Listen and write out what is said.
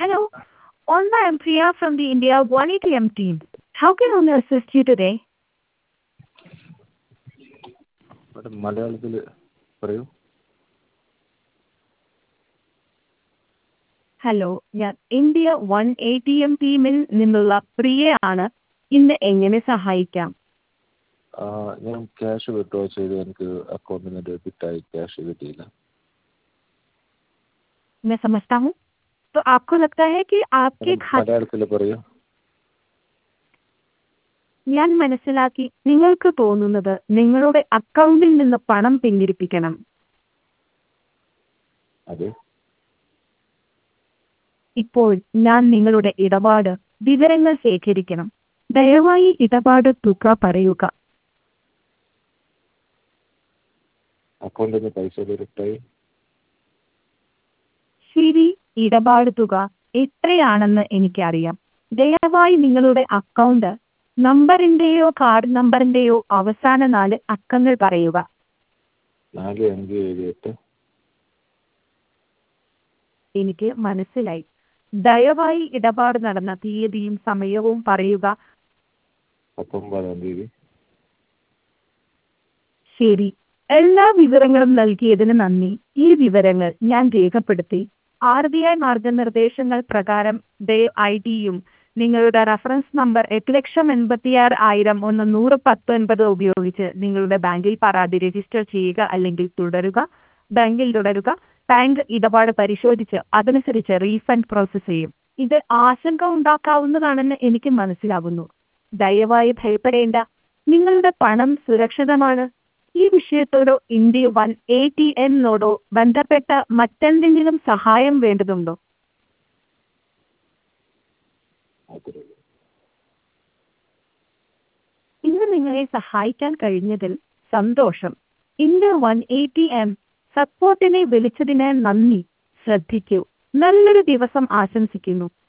Hello. Olma, I'm Priya from the India 180M team. How can I assist you today? Madam മലയാളത്തിൽ പറയൂ hello ഞാൻ India one A T M ടീമിൽ നിന്നുള്ള പ്രിയയാണ് ഇന്ന് എങ്ങനെ സഹായിക്കാം ആ, ഞാൻ ക്യാഷ് വിഡ്രോ ചെയ്ത് എനിക്ക് അക്കൗണ്ടിൽ നിന്ന് ഡെബിറ്റായി ക്യാഷ് കിട്ടിയില്ല मैं समझता हूँ तो आपको लगता है कि आपके മാഡം खाते മലയാളത്തിൽ പറയൂ ഞാൻ മനസ്സിലാക്കി നിങ്ങൾക്ക് തോന്നുന്നത് നിങ്ങളുടെ അക്കൗണ്ടിൽ നിന്ന് പണം പിന്തിരിപ്പിക്കണം അതെ ഇപ്പോൾ ഞാൻ നിങ്ങളുടെ ഇടപാട് വിവരങ്ങൾ ശേഖരിക്കണം ദയവായി ഇടപാട് തുക പറയുക അക്കൗണ്ടിൽ നിന്ന് പൈസ ഡെബിറ്റായി ശരി ഇടപാട് തുക എത്രയാണെന്ന് എനിക്കറിയാം ദയവായി നിങ്ങളുടെ അക്കൗണ്ട് നമ്പറിന്റെയോ കാർഡ് നമ്പറിന്റെയോ അവസാന നാല് അക്കങ്ങൾ പറയുക നാല് അഞ്ച് ഏഴ് എട്ട് എനിക്ക് മനസ്സിലായി ദയവായി ഇടപാട് നടന്ന തീയതിയും സമയവും പറയുക പത്തൊമ്പതാം തീയതി ശരി എല്ലാ വിവരങ്ങളും നൽകിയതിന് നന്ദി ഈ വിവരങ്ങൾ ഞാൻ രേഖപ്പെടുത്തി ആർ ബി ഐ മാർഗനിർദ്ദേശങ്ങൾ പ്രകാരം ഡേ ഐ ഡിയും നിങ്ങളുടെ റഫറൻസ് നമ്പർ എട്ട് ലക്ഷം എൺപത്തിയാറ് ആയിരം ഒന്ന് നൂറ് പത്തൊൻപത് ഉപയോഗിച്ച് നിങ്ങളുടെ ബാങ്കിൽ പരാതി രജിസ്റ്റർ ചെയ്യുക അല്ലെങ്കിൽ തുടരുക ബാങ്കിൽ തുടരുക ബാങ്ക് ഇടപാട് പരിശോധിച്ച് അതനുസരിച്ച് റീഫണ്ട് പ്രോസസ്സ് ചെയ്യും ഇത് ആശങ്ക ഉണ്ടാക്കാവുന്നതാണെന്ന് എനിക്ക് മനസ്സിലാകുന്നു ദയവായി ഭയപ്പെടേണ്ട നിങ്ങളുടെ പണം സുരക്ഷിതമാണ് ഈ വിഷയത്തോടോ ഇന്ത്യ വൺ എ ടി എന്നോടോ ബന്ധപ്പെട്ട മറ്റെന്തെങ്കിലും സഹായം വേണ്ടതുണ്ടോ അത്രേ ഇന്ന് നിങ്ങളെ സഹായിക്കാൻ കഴിഞ്ഞതിൽ സന്തോഷം India one A T M സപ്പോർട്ടിനെ വിളിച്ചതിന് നന്ദി ശ്രദ്ധിക്കൂ നല്ലൊരു ദിവസം ആശംസിക്കുന്നു